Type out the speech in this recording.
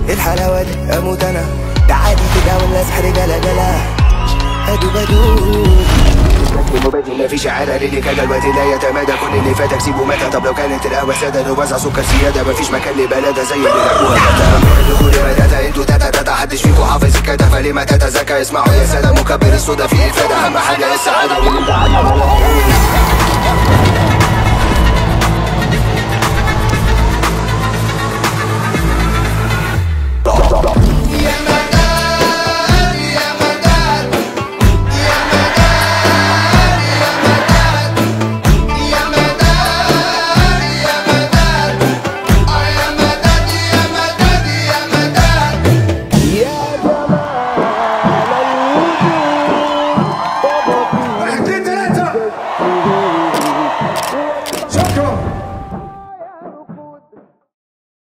الحلاوة دي اموت انا تعالي كده والناس رجالة جلا ادوب ادوب مبادئ مفيش عارة للي كان الوقت لا يتمادى كل اللي فاتك سيبه متى طب لو كانت القهوة سادة وزع سكر زيادة مفيش مكان لبلدة زي اللي لعبوها تاتا الدخول بداتا انتوا تاتا تاتا حدش فيكوا حافظ الكتا فليه ما تتزكى اسمعوا يا سادة مكبر الصودا فيه افادة اهم حاجة السعادة واللي